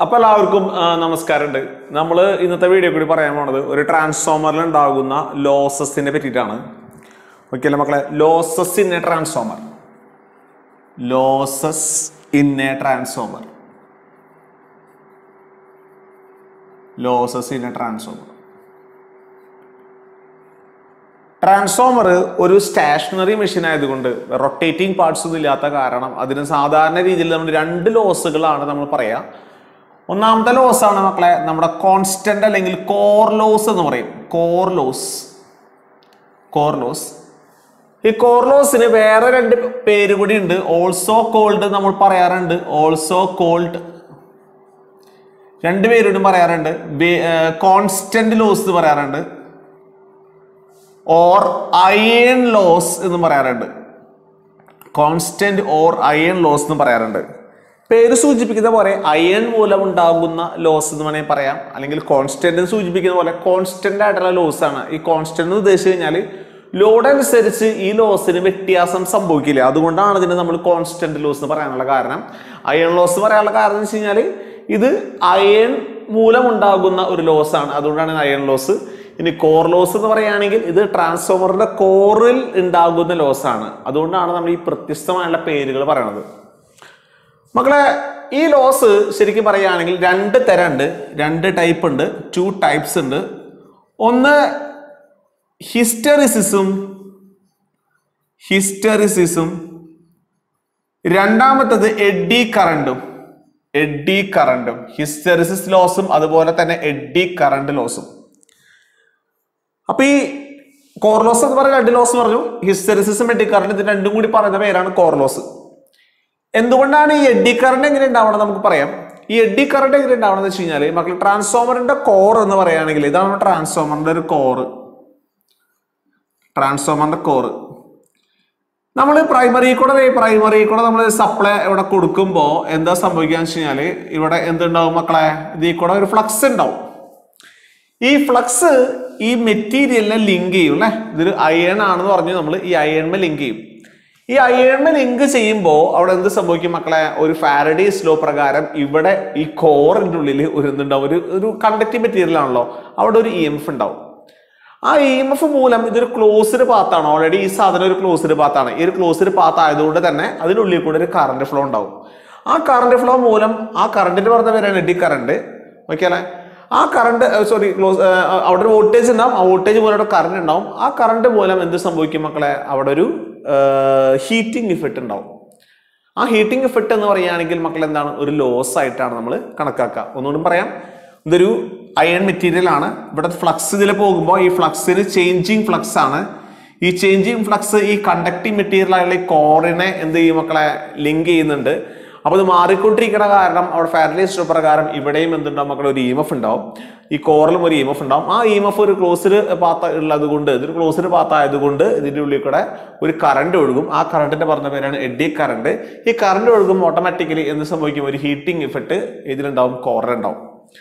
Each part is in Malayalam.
അപ്പൊ എല്ലാവർക്കും ആ, നമസ്കാരമുണ്ട് നമ്മൾ ഇന്നത്തെ വീഡിയോ കൂടി പറയാൻ പോണത് ഒരു ട്രാൻസ്ഫോമറിൽ ഉണ്ടാകുന്ന ലോസസിനെ പറ്റിയിട്ടാണ് ഓക്കെ അല്ലേ മക്കളെ losses in a transformer losses in a transformer losses in a transformer transformer ഒരു സ്റ്റേഷനറി മെഷീൻ ആയതുകൊണ്ട് റൊട്ടേറ്റിംഗ് പാർട്സ് ഒന്നും ഇല്ലാത്ത കാരണം അതിന് സാധാരണ രീതിയിൽ നമ്മൾ രണ്ട് ലോസുകളാണ് നമ്മൾ പറയാ ഒന്നാമത്തെ ലോസ് ആണ് മക്കളെ നമ്മുടെ കോൺസ്റ്റന്റ് അല്ലെങ്കിൽ കോർ ലോസ് എന്ന് പറയും കോർ ലോസ് കോർ ലോസ് ഈ കോർ ലോസിന് വേറെ രണ്ട് പേര് കൂടി ഉണ്ട് ഓൾസോ കോൾഡ് നമ്മൾ പറയാറുണ്ട് ഓൾസോ കോൾഡ് രണ്ട് പേരോടും പറയാറുണ്ട് കോൺസ്റ്റന്റ് ലോസ് എന്ന് പറയാറുണ്ട് ഓർ അയൺ ലോസ് എന്ന് പറയാറുണ്ട് കോൺസ്റ്റന്റ് ഓർ അയൺ ലോസ് എന്ന് പറയാറുണ്ട് പേര് സൂചിപ്പിക്കുന്ന പോലെ അയൺ മൂലം ഉണ്ടാകുന്ന ലോസ് എന്ന് വേണമെങ്കിൽ പറയാം അല്ലെങ്കിൽ കോൺസ്റ്റന്റ് സൂചിപ്പിക്കുന്ന പോലെ കോൺസ്റ്റന്റ് ആയിട്ടുള്ള ലോസ് ആണ് ഈ കോൺസ്റ്റന്റ് എന്ന് ഉദ്ദേശിച്ചു കഴിഞ്ഞാൽ ലോഡ് അനുസരിച്ച് ഈ ലോസിന് വ്യത്യാസം സംഭവിക്കില്ല അതുകൊണ്ടാണ് ഇതിന് നമ്മൾ കോൺസ്റ്റന്റ് ലോസ് എന്ന് പറയാനുള്ള കാരണം അയൺ ലോസ് പറയാനുള്ള കാരണം എന്ന് വെച്ച് കഴിഞ്ഞാൽ ഇത് അയൺ മൂലം ഉണ്ടാകുന്ന ഒരു ലോസ് ആണ് അതുകൊണ്ടാണ് അയൺ ലോസ് ഇനി കോർ ലോസ് എന്ന് പറയുകയാണെങ്കിൽ ഇത് ട്രാൻസ്ഫോമറിന്റെ കോറിൽ ഉണ്ടാകുന്ന ലോസ് ആണ് അതുകൊണ്ടാണ് നമ്മൾ ഈ വ്യത്യസ്തമായുള്ള പേരുകൾ പറയണത് മക്കളെ ഈ ലോസ് ശരിക്കും പറയുകയാണെങ്കിൽ രണ്ട് തരം ഉണ്ട് രണ്ട് ടൈപ്പ് ഉണ്ട് ടു ടൈപ്സ് ഉണ്ട് ഒന്ന് ഹിസ്റ്ററിസിസും ഹിസ്റ്ററിസിസും രണ്ടാമത്തത് എഡ്ഡി കറണ്ടും എഡ്ഡി കറണ്ടും ഹിസ്റ്ററിസിസ് ലോസും അതുപോലെ തന്നെ എഡ്ഡി കറണ്ട് ലോസും അപ്പൊ ഈ കോർലോസ് എന്ന് പറയുന്ന രണ്ട് ലോസ് പറഞ്ഞു ഹിസ്റ്ററിസിസും എഡ്ഡി കറണ്ട് ഇത് രണ്ടും കൂടി പറയുന്ന പേരാണ് കോർലോസ് എന്തുകൊണ്ടാണ് ഈ എഡ്ഡി കറണ്ട് എങ്ങനെ ഉണ്ടാവണം നമുക്ക് പറയാം ഈ എഡ്ഡി കറണ്ട് എങ്ങനെ ഉണ്ടാവണം എന്ന് വെച്ച് കഴിഞ്ഞാൽ മക്കൾ ട്രാൻസ്ഫോമറിന്റെ കോർ എന്ന് പറയുകയാണെങ്കിൽ ഇതാണ് ട്രാൻസ്ഫോമറിന്റെ ഒരു കോറ് ട്രാൻസ്ഫോമറിന്റെ കോറ് നമ്മൾ പ്രൈമറി കൂടെ പ്രൈമറി കൂടെ നമ്മൾ സപ്ലൈ ഇവിടെ കൊടുക്കുമ്പോൾ എന്താ സംഭവിക്കാന്ന് വെച്ച് കഴിഞ്ഞാൽ ഇവിടെ എന്തുണ്ടാവും മക്കളെ ഇതിൽ കൂടെ ഒരു ഫ്ലക്സ് ഉണ്ടാവും ഈ ഫ്ലക്സ് ഈ മെറ്റീരിയലിനെ ലിങ്ക് ചെയ്യും അല്ലെ ഇതൊരു അയൺ ആണെന്ന് പറഞ്ഞു നമ്മൾ ഈ അയൺമ ലിങ്ക് ചെയ്യും ഈ അയൺമ ലിങ്ക് ചെയ്യുമ്പോൾ അവിടെ എന്ത് സംഭവിക്കും മക്കളെ ഒരു ഫാരഡേസ് ലോ പ്രകാരം ഇവിടെ ഈ കോറിന്റെ ഉള്ളിൽ ഒരു എന്തുണ്ടാവും ഒരു ഒരു കണ്ടക്റ്റീവ് മെറ്റീരിയൽ ആണല്ലോ അവിടെ ഒരു ഇ എം എഫ് ഉണ്ടാവും ആ ഇ എം എഫ് മൂലം ഇതൊരു ക്ലോസ്ഡ് പാത്താണ് ഓൾറെഡി ഈ സാധനം ഒരു ക്ലോസ്ഡ് പാത്താണ് ഈ ഒരു ക്ലോസ്ഡ് പാത്ത് ആയതുകൊണ്ട് തന്നെ അതിനുള്ളിൽ കൂടെ ഒരു കറണ്ട് ഫ്ലോ ഉണ്ടാവും ആ കറണ്ട് ഫ്ലോ മൂലം ആ കറണ്ടിന് പറഞ്ഞ പേരാണ് എഡി കറണ്ട് ഓക്കെ അല്ലേ ആ കറണ്ട് സോറി ക്ലോസ് അവിടെ ഒരു വോൾട്ടേജ് ഉണ്ടാവും ആ വോൾട്ടേജ് മൂലം അവിടെ കറണ്ട് ഉണ്ടാവും ആ കറണ്ട് മൂലം എന്ത് സംഭവിക്കും മക്കളെ അവിടെ ഒരു ഹീറ്റിംഗ് ഇഫക്റ്റ് ഉണ്ടാവും ആ ഹീറ്റിംഗ് ഇഫക്റ്റ് എന്ന് പറയുകയാണെങ്കിൽ മക്കൾ എന്താണ് ഒരു ലോസ് ആയിട്ടാണ് നമ്മൾ കണക്കാക്കുക ഒന്നുകൂടി പറയാം ഇതൊരു അയൺ മെറ്റീരിയൽ ആണ് ഇവിടെ ഫ്ലക്സ് ഇതിൽ പോകുമ്പോൾ ഈ ഫ്ലക്സിന് ചേഞ്ചിങ് ഫ്ലക്സ് ആണ് ഈ ചേഞ്ചിങ് ഫ്ലക്സ് ഈ കണ്ടക്ടിങ് മെറ്റീരിയൽ ആയുള്ള ഈ കോറിനെ എന്ത് ചെയ്യും മക്കളെ ലിങ്ക് ചെയ്യുന്നുണ്ട് അപ്പോൾ ഇത് മാറിക്കൊണ്ടിരിക്കുന്ന കാരണം അവിടെ ഫാരഡേസ് പ്രകാരം ഇവിടെയും എന്തുണ്ടാവും മക്കളെ ഒരു ഇ എം എഫ് ഉണ്ടാവും ഈ കോറിലും ഒരു ഇ എം എഫ് ഉണ്ടാവും ആ ഇ എം എഫ് ഒരു ക്ലോസ്ഡ് പാത്ത ഉള്ളത് കൊണ്ട് ഇതൊരു ക്ലോസ്ഡ് പാത്ത ആയതുകൊണ്ട് ഇതിന്റെ ഉള്ളിൽ കൂടെ ഒരു കറണ്ട് ഒഴുകും ആ കറണ്ടിന്റെ പറഞ്ഞ പേരാണ് എഡി കറണ്ട് ഈ കറണ്ട് ഒഴുകുമ്പോൾ ഓട്ടോമാറ്റിക്കലി എന്ത് സംഭവിക്കും ഒരു ഹീറ്റിംഗ് ഇഫക്റ്റ് ഇതിലുണ്ടാവും കോറിലുണ്ടാവും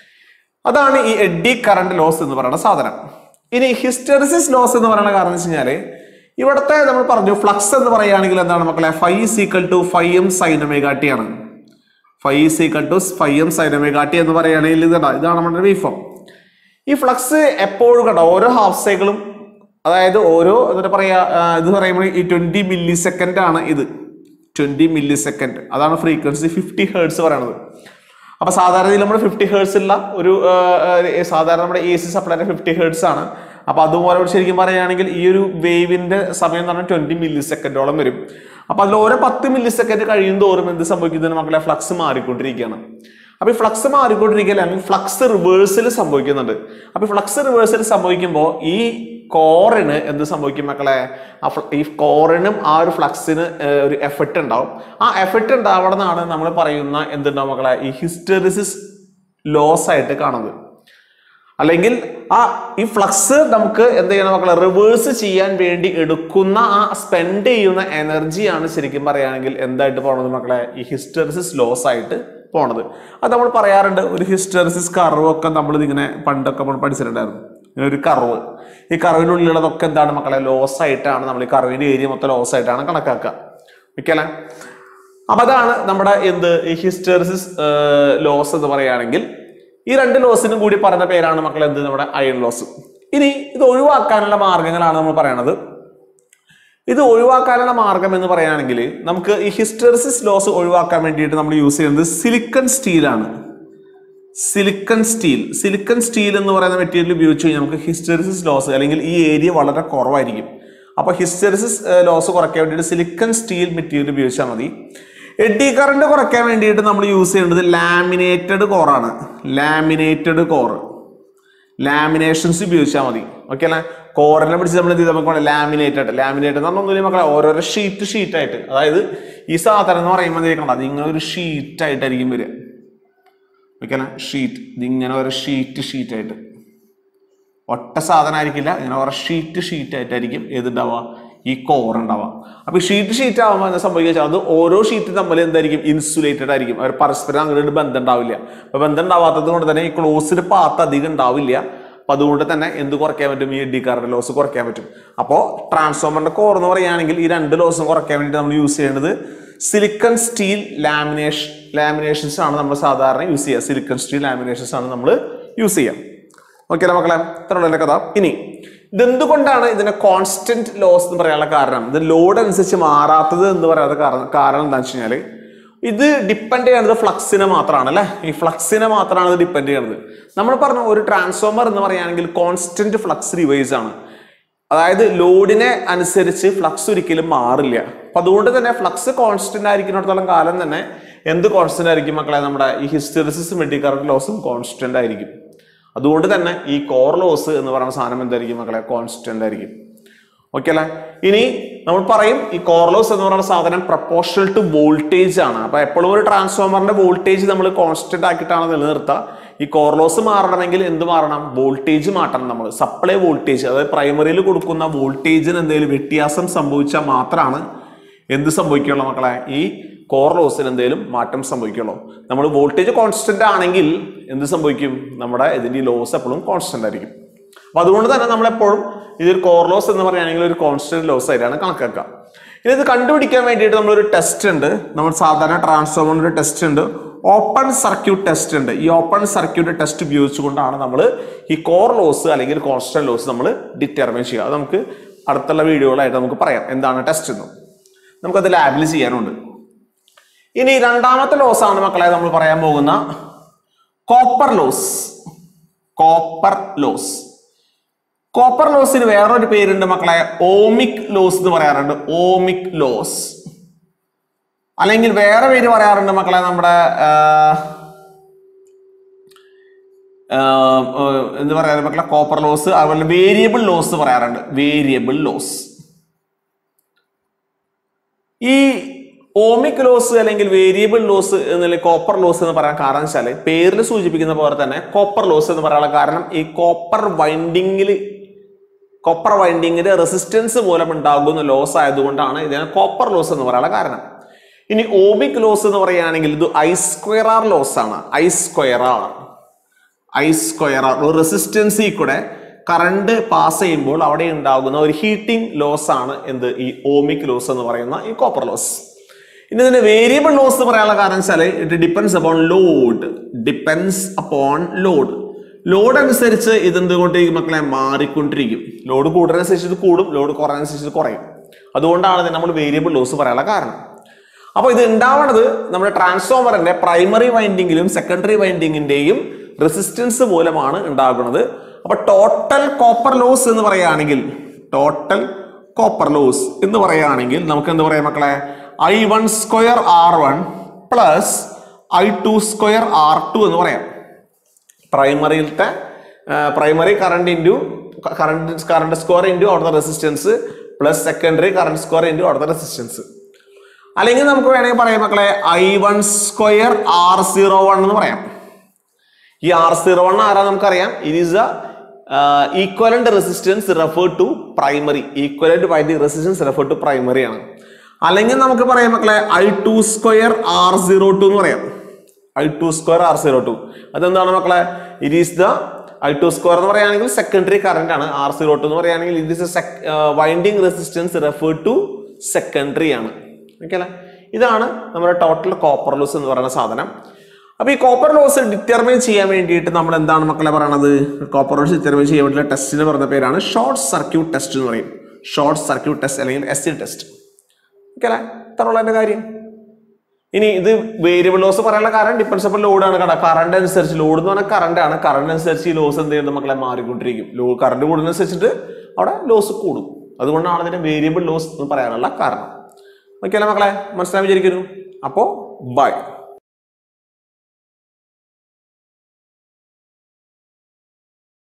അതാണ് ഈ എഡി കറണ്ട് ലോസ് എന്ന് പറയുന്ന സാധനം ഇനി ഹിസ്റ്ററിസിസ് ലോസ് എന്ന് പറയുന്ന കാരണം വെച്ച് കഴിഞ്ഞാല് ഇവിടുത്തെ നമ്മൾ പറഞ്ഞു ഫ്ലക്സ് എന്ന് പറയുകയാണെങ്കിൽ എന്താണ് മക്കളെ phi is equal to phi M sine omega t ആണ് phi is equal to phi M sine omega t എന്ന് പറയുകയാണെങ്കിൽ ഇതാണ് ഇതാണ് നമ്മുടെ വീഫം ഈ ഫ്ലക്സ് എപ്പോഴും കണ്ടോ ഓരോ ഹാഫ് സൈക്കിളും അതായത് ഓരോ എന്താ പറയാ ആ, ഇത് പറയുമ്പോൾ ഈ ട്വന്റി മില്ലി സെക്കൻഡ് ആണ് ഇത് ട്വന്റി മില്ലി സെക്കൻഡ് അതാണ് ഫ്രീക്വൻസി ഫിഫ്റ്റി ഹേർട്സ് പറയണത് അപ്പൊ സാധാരണ നമ്മൾ ഫിഫ്റ്റി ഹേർട്സ് ഉള്ള ഒരു ആ, ആ, സാധാരണ നമ്മുടെ A C supply fifty hertz ആണ് അപ്പൊ അതുപോലെ ശരിക്കും പറയുകയാണെങ്കിൽ ഈ ഒരു വേവിന്റെ സമയം എന്ന് പറഞ്ഞാൽ ട്വന്റി മില്ലി സെക്കൻഡോളം വരും അപ്പൊ അതിൽ ഓരോ പത്ത് മില്ലി സെക്കൻഡ് കഴിയും തോറും എന്ത് സംഭവിക്കുന്നതിന് മക്കളെ ഫ്ലക്സ് മാറിക്കൊണ്ടിരിക്കുകയാണ് അപ്പൊ ഈ ഫ്ലക്സ് മാറിക്കൊണ്ടിരിക്കുക അല്ലെങ്കിൽ ഫ്ലക്സ് റിവേഴ്സിൽ സംഭവിക്കുന്നുണ്ട് അപ്പൊ ഫ്ലക്സ് റിവേഴ്സിൽ സംഭവിക്കുമ്പോൾ ഈ കോറിന് എന്ത് സംഭവിക്കും മക്കളെ ആ ഫ്ല- ഈ കോറിനും ആ ഒരു ഫ്ലക്സിന് ഒരു എഫക്റ്റ് ഉണ്ടാവും ആ എഫക്റ്റ് ഉണ്ടാവണമെന്നാണ് നമ്മൾ പറയുന്ന എന്തുണ്ടാവും മക്കളെ ഈ ഹിസ്റ്ററിസിസ് ലോസ് ആയിട്ട് കാണുന്നത് അല്ലെങ്കിൽ ആ ഈ ഫ്ലക്സ് നമുക്ക് എന്ത് ചെയ്യണം മക്കളെ റിവേഴ്സ് ചെയ്യാൻ വേണ്ടി എടുക്കുന്ന ആ സ്പെൻഡ് ചെയ്യുന്ന എനർജിയാണ് ശരിക്കും പറയുകയാണെങ്കിൽ എന്തായിട്ട് പോണത് മക്കളെ ഈ ഹിസ്റ്ററിസിസ് ലോസ് ആയിട്ട് പോണത് അത് നമ്മൾ പറയാറുണ്ട് ഒരു ഹിസ്റ്ററിസിസ് കർവ് ഒക്കെ നമ്മൾ ഇതിങ്ങനെ പണ്ടൊക്കെ നമ്മൾ പഠിച്ചിട്ടുണ്ടായിരുന്നു ഇങ്ങനെ ഒരു കർവ് ഈ കർവിനുള്ളിലുള്ളതൊക്കെ എന്താണ് മക്കളെ ലോസ് ആയിട്ടാണ് നമ്മൾ ഈ കർവിന്റെ ഏരിയ മൊത്തം ലോസ് ആയിട്ടാണ് കണക്കാക്കുക ഓക്കെ അല്ലേ അപ്പൊ അതാണ് നമ്മുടെ എന്ത് ഈ ഹിസ്റ്ററിസിസ് ലോസ് എന്ന് പറയുകയാണെങ്കിൽ ഈ രണ്ട് ലോസിനും കൂടി പറഞ്ഞ പേരാണ് മക്കളെ എന്ത് നമ്മുടെ അയൺ ലോസ് ഇനി ഇത് ഒഴിവാക്കാനുള്ള മാർഗങ്ങളാണ് നമ്മൾ പറയണത് ഇത് ഒഴിവാക്കാനുള്ള മാർഗം എന്ന് പറയുകയാണെങ്കിൽ നമുക്ക് ഈ ഹിസ്റ്ററിസിസ് ലോസ് ഒഴിവാക്കാൻ വേണ്ടിയിട്ട് നമ്മൾ യൂസ് ചെയ്യുന്നത് സിലിക്കൺ സ്റ്റീലാണ് സിലിക്കൺ സ്റ്റീൽ സിലിക്കൺ സ്റ്റീൽ എന്ന് പറയുന്ന മെറ്റീരിയൽ ഉപയോഗിച്ച് കഴിഞ്ഞാൽ നമുക്ക് ഹിസ്റ്ററിസിസ് ലോസ് അല്ലെങ്കിൽ ഈ ഏരിയ വളരെ കുറവായിരിക്കും അപ്പോൾ ഹിസ്റ്ററിസിസ് ലോസ് കുറയ്ക്കാൻ വേണ്ടിയിട്ട് സിലിക്കൺ സ്റ്റീൽ മെറ്റീരിയൽ ഉപയോഗിച്ചാൽ മതി എഡി കറണ്ട് കുറയ്ക്കാൻ വേണ്ടിയിട്ട് നമ്മൾ യൂസ് ചെയ്യുന്നത് ലാമിനേറ്റഡ് കോറാണ് ലാമിനേറ്റഡ് കോർ ലാമിനേഷൻസ് ഉപയോഗിച്ചാൽ മതി ഓക്കെ അല്ലേ കോറിനെ പിടിച്ച് നമ്മൾ എന്ത് ചെയ്താൽ നമുക്ക് ലാമിനേറ്റഡ് ലാമിനേറ്റ് എന്ന് പറഞ്ഞാൽ ഒന്നുമില്ല മക്കളെ ഓരോരോ ഷീറ്റ് ഷീറ്റ് ആയിട്ട് അതായത് ഈ സാധനം എന്ന് പറയുമ്പോൾ കണ്ട അതിങ്ങനെ ഒരു ഷീറ്റ് ആയിട്ടായിരിക്കും വരിക ഓക്കെ അല്ലേ ഷീറ്റ് ഇതിങ്ങനെ ഓരോ ഷീറ്റ് ഷീറ്റ് ആയിട്ട് ഒറ്റ സാധനം ആയിരിക്കില്ല ഇങ്ങനെ ഓരോ ഷീറ്റ് ഷീറ്റ് ആയിട്ടായിരിക്കും ഏതുണ്ടാവുക ഈ കോർ ഉണ്ടാവുക അപ്പൊ ഈ ഷീറ്റ് ഷീറ്റ് ആകുമ്പോൾ എന്താ സംഭവിക്കുക അത് ഓരോ ഷീറ്റ് തമ്മിൽ എന്തായിരിക്കും ഇൻസുലേറ്റഡ് ആയിരിക്കും അവർ പരസ്പരം അങ്ങോട്ട് ബന്ധം ഉണ്ടാവില്ല അപ്പൊ ബന്ധം ഉണ്ടാവാത്തത് കൊണ്ട് തന്നെ ഈ ക്ലോസിഡ് പാത്ത് അധികം ഉണ്ടാവില്ല അപ്പൊ അതുകൊണ്ട് തന്നെ എന്ത് കുറയ്ക്കാൻ പറ്റും ഈ എഡി കാർഡ് ലോസ് കുറയ്ക്കാൻ പറ്റും അപ്പോൾ ട്രാൻസ്ഫോമറിന്റെ കോർ എന്ന് പറയുകയാണെങ്കിൽ ഈ രണ്ട് ലോസും കുറയ്ക്കാൻ വേണ്ടി നമ്മൾ യൂസ് ചെയ്യേണ്ടത് സിലിക്കൺ സ്റ്റീൽ ലാമിനേഷൻ ലാമിനേഷൻസ് ആണ് നമ്മൾ സാധാരണ യൂസ് ചെയ്യുക സിലിക്കൺ സ്റ്റീൽ ലാമിനേഷൻസ് ആണ് നമ്മൾ യൂസ് ചെയ്യുക ഓക്കെ അല്ലേ മക്കളെ ഇത്രയുള്ള എൻ്റെ കഥ ഇനി ഇതെന്തുകൊണ്ടാണ് ഇതിനെ കോൺസ്റ്റന്റ് ലോസ് എന്ന് പറയാനുള്ള കാരണം ഇത് ലോഡ് അനുസരിച്ച് മാറാത്തത് എന്ന് പറയാത്ത കാരണം കാരണം എന്താണെന്ന് വെച്ച് കഴിഞ്ഞാൽ ഇത് ഡിപ്പെൻഡ് ചെയ്യുന്നത് ഫ്ലക്സിനെ മാത്രമാണ് അല്ലേ ഈ ഫ്ലക്സിനെ മാത്രമാണ് ഇത് ഡിപ്പെൻഡ് ചെയ്യുന്നത് നമ്മൾ പറഞ്ഞ ഒരു ട്രാൻസ്ഫോമർ എന്ന് പറയുകയാണെങ്കിൽ കോൺസ്റ്റന്റ് ഫ്ലക്സ് റിവൈസ് ആണ് അതായത് ലോഡിനെ അനുസരിച്ച് ഫ്ലക്സ് ഒരിക്കലും മാറില്ല അപ്പൊ അതുകൊണ്ട് തന്നെ ഫ്ലക്സ് കോൺസ്റ്റന്റ് ആയിരിക്കുന്നിടത്തോളം കാലം തന്നെ എന്ത് കോൺസ്റ്റന്റ് ആയിരിക്കും മക്കളെ നമ്മുടെ ഈ ഹിസ്റ്ററിസിസ് മെഡിക്കറന്റ് ലോസും കോൺസ്റ്റന്റ് ആയിരിക്കും അതുകൊണ്ട് തന്നെ ഈ കോർ ലോസ് എന്ന് പറയുന്ന സാധനം എന്തായിരിക്കും മക്കളെ കോൺസ്റ്റന്റ് ആയിരിക്കും ഓക്കെ അല്ലേ ഇനി നമ്മൾ പറയും ഈ കോർലോസ് എന്ന് പറയുന്ന സാധനം പ്രപ്പോർഷണൽ ടു വോൾട്ടേജ് ആണ് അപ്പൊ എപ്പോഴും ഒരു ട്രാൻസ്ഫോമറിന്റെ വോൾട്ടേജ് നമ്മൾ കോൺസ്റ്റന്റ് ആക്കിയിട്ടാണ് നിലനിർത്തുക ഈ കോർലോസ് മാറണമെങ്കിൽ എന്ത് മാറണം വോൾട്ടേജ് മാറ്റണം നമ്മൾ സപ്ലൈ വോൾട്ടേജ് അതായത് പ്രൈമറിയിൽ കൊടുക്കുന്ന വോൾട്ടേജിന് എന്തെങ്കിലും വ്യത്യാസം സംഭവിച്ചാൽ മാത്രമാണ് എന്ത് സംഭവിക്കുള്ളൂ മക്കളെ ഈ കോർ ലോസിന് എന്തെങ്കിലും മാറ്റം സംഭവിക്കുള്ളൂ നമ്മൾ വോൾട്ടേജ് കോൺസ്റ്റന്റ് ആണെങ്കിൽ എന്ത് സംഭവിക്കും നമ്മുടെ ഇതിന്റെ ലോസ് എപ്പോഴും കോൺസ്റ്റന്റ് ആയിരിക്കും അപ്പൊ അതുകൊണ്ട് തന്നെ നമ്മളെപ്പോഴും ഇതൊരു കോർ ലോസ് എന്ന് പറയുകയാണെങ്കിൽ ഒരു കോൺസ്റ്റന്റ് ലോസ് ആയിട്ടാണ് കണക്കാക്കുക ഇനി ഇത് കണ്ടുപിടിക്കാൻ വേണ്ടിയിട്ട് നമ്മളൊരു ടെസ്റ്റ് ഉണ്ട് നമ്മൾ സാധാരണ ട്രാൻസ്ഫോമറിന്റെ ഒരു ടെസ്റ്റ് ഉണ്ട് ഓപ്പൺ സർക്യൂട്ട് ടെസ്റ്റ് ഉണ്ട് ഈ ഓപ്പൺ സർക്യൂട്ട് ടെസ്റ്റ് ഉപയോഗിച്ചുകൊണ്ടാണ് നമ്മൾ ഈ കോർ ലോസ് അല്ലെങ്കിൽ കോൺസ്റ്റന്റ് ലോസ് നമ്മൾ ഡിറ്റർമിൻ ചെയ്യുക അത് നമുക്ക് അടുത്തുള്ള വീഡിയോകളായിട്ട് നമുക്ക് പറയാം എന്താണ് ടെസ്റ്റ് എന്ന് നമുക്കത് ലാബിൽ ചെയ്യാനുണ്ട് ഇനി രണ്ടാമത്തെ ലോസ് ആണ് മക്കളെ നമ്മൾ പറയാൻ പോകുന്ന copper loss copper loss copper ലോസിന് വേറൊരു പേരുണ്ട് മക്കളെ ഓമിക് ലോസ് എന്ന് പറയാറുണ്ട് ഓമിക് ലോസ് അല്ലെങ്കിൽ വേറെ പേര് പറയാറുണ്ട് മക്കളെ നമ്മുടെ ആ, ആ, ആ, എന്ത് പറയാറ് മക്കളെ കോപ്പർ ലോസ് അതുപോലെ വേരിയബിൾ ലോസ് പറയാറുണ്ട് വേരിയബിൾ ലോസ് ഈ ഓമിക് ലോസ് അല്ലെങ്കിൽ വേരിയബിൾ ലോസ് എന്നല്ല കോപ്പർ ലോസ് എന്ന് പറയാൻ കാരണം വെച്ചാല് പേരിൽ സൂചിപ്പിക്കുന്ന പോലെ തന്നെ കോപ്പർ ലോസ് എന്ന് പറയാനുള്ള കാരണം ഈ കോപ്പർ വൈൻഡിങ്ങിൽ കോപ്പർ വൈൻഡിങ്ങിന്റെ റെസിസ്റ്റൻസ് മൂലം ഉണ്ടാകുന്ന ലോസ് ആയതുകൊണ്ടാണ് ഇതിനെ കോപ്പർ ലോസ് എന്ന് പറയാനുള്ള കാരണം ഇനി ഓമിക് ലോസ് എന്ന് പറയുകയാണെങ്കിൽ ഇത് ഐ സ്ക്വയർ ആർ ലോസ് ആണ് I square R I square R ഒരു റെസിസ്റ്റൻസിൽ കൂടെ കറണ്ട് പാസ് ചെയ്യുമ്പോൾ അവിടെ ഉണ്ടാകുന്ന ഒരു ഹീറ്റിംഗ് ലോസ് ആണ് എന്ത് ഈ ഓമിക് ലോസ് എന്ന് പറയുന്ന ഈ കോപ്പർ ലോസ് ഇനി ഇതിന്റെ വേരിയബിൾ ലോസ് എന്ന് പറയാനുള്ള കാരണം വെച്ചാൽ it depends upon load depends upon load load അനുസരിച്ച് ഇത് എന്തുകൊണ്ട് ഈ മക്കളെ മാറിക്കൊണ്ടിരിക്കും ലോഡ് കൂടുന്നതനുസരിച്ച് ഇത് കൂടും ലോഡ് കുറയുന്നതനുസരിച്ച് ഇത് കുറയും അതുകൊണ്ടാണ് ഇതിന് നമ്മൾ വേരിയബിൾ ലോസ് പറയാനുള്ള കാരണം അപ്പോൾ ഇത് ഉണ്ടാവുന്നത് നമ്മുടെ ട്രാൻസ്ഫോമറിന്റെ പ്രൈമറി വൈൻഡിങ്ങിലും സെക്കൻഡറി വൈൻഡിങ്ങിന്റെയും റെസിസ്റ്റൻസ് മൂലമാണ് ഉണ്ടാകുന്നത് അപ്പൊ ടോട്ടൽ കോപ്പർ ലോസ് എന്ന് പറയുകയാണെങ്കിൽ ടോട്ടൽ കോപ്പർ ലോസ് എന്ന് പറയുകയാണെങ്കിൽ നമുക്ക് എന്ത് പറയാം മക്കളെ I one square R one plus I two square R two എന്ന് പറയാം പ്രൈമറിയിലത്തെ primary current into current current square into അവിടുത്തെ resistance plus secondary current square into അവിടുത്തെ റെസിസ്റ്റൻസ് അല്ലെങ്കിൽ നമുക്ക് വേണമെങ്കിൽ പറയാം മക്കളെ I one square R zero one എന്ന് പറയാം ഈ ആർ സീറോ വൺ ആരാ നമുക്കറിയാം it is a equivalent resistance refer to primary equivalent വൈദ്യുതി റെസിസ്റ്റൻസ് റെഫർ ടു പ്രൈമറി ആണ് അല്ലെങ്കിൽ നമുക്ക് പറയാം മക്കളെ I two square R zero two എന്ന് പറയാം I two square R zero two അതെന്താണ് മക്കളെ it is the I two square എന്ന് പറയുകയാണെങ്കിൽ സെക്കൻഡറി കറന്റ് ആണ് ആർ സീറോ ടു എന്ന് പറയുകയാണെങ്കിൽ it is winding resistance refer to secondary ആണ് ഓക്കെ അല്ലേ ഇതാണ് നമ്മുടെ ടോട്ടൽ കോപ്പർ ലോസ് എന്ന് പറയുന്ന സാധനം അപ്പൊ ഈ കോപ്പർ ലോസ് ഡിറ്റർമൈൻ ചെയ്യാൻ വേണ്ടിയിട്ട് നമ്മൾ എന്താണ് മക്കളെ പറയണത് കോപ്പർ ലോസ് ഡിറ്റർമൈൻ ചെയ്യാൻ വേണ്ടിയുള്ള ടെസ്റ്റിന് പറഞ്ഞ പേരാണ് ഷോർട്ട് സർക്യൂട്ട് ടെസ്റ്റ് എന്ന് പറയും ഷോർട്ട് സർക്യൂട്ട് ടെസ്റ്റ് അല്ലെങ്കിൽ എസ് സി ടെസ്റ്റ് ഓക്കെ അല്ലേ ഇത്രയുള്ള എൻ്റെ കാര്യം ഇനി ഇത് വേരിയബിൾ ലോസ് പറയാനുള്ള കാരണം ഡിപ്പെൻസ് അപ്പോൾ ലോഡാണ് കട കറണ്ട് അനുസരിച്ച് ലോഡ് എന്ന് പറഞ്ഞാൽ കറണ്ട് ആണ് കറണ്ട് അനുസരിച്ച് ഈ ലോസ് എന്ത് ചെയ്യുന്നത് മക്കളെ മാറിക്കൊണ്ടിരിക്കും ലോ കറണ്ട് കൂടുന്നതനുസരിച്ചിട്ട് അവിടെ ലോസ് കൂടും അതുകൊണ്ടാണ് ഇതിനെ വേരിയബിൾ ലോസ് എന്ന് പറയാനുള്ള കാരണം ഓക്കെ അല്ലേ മക്കളെ മനസ്സിലായി വിചാരിക്കുന്നു അപ്പോൾ ബൈ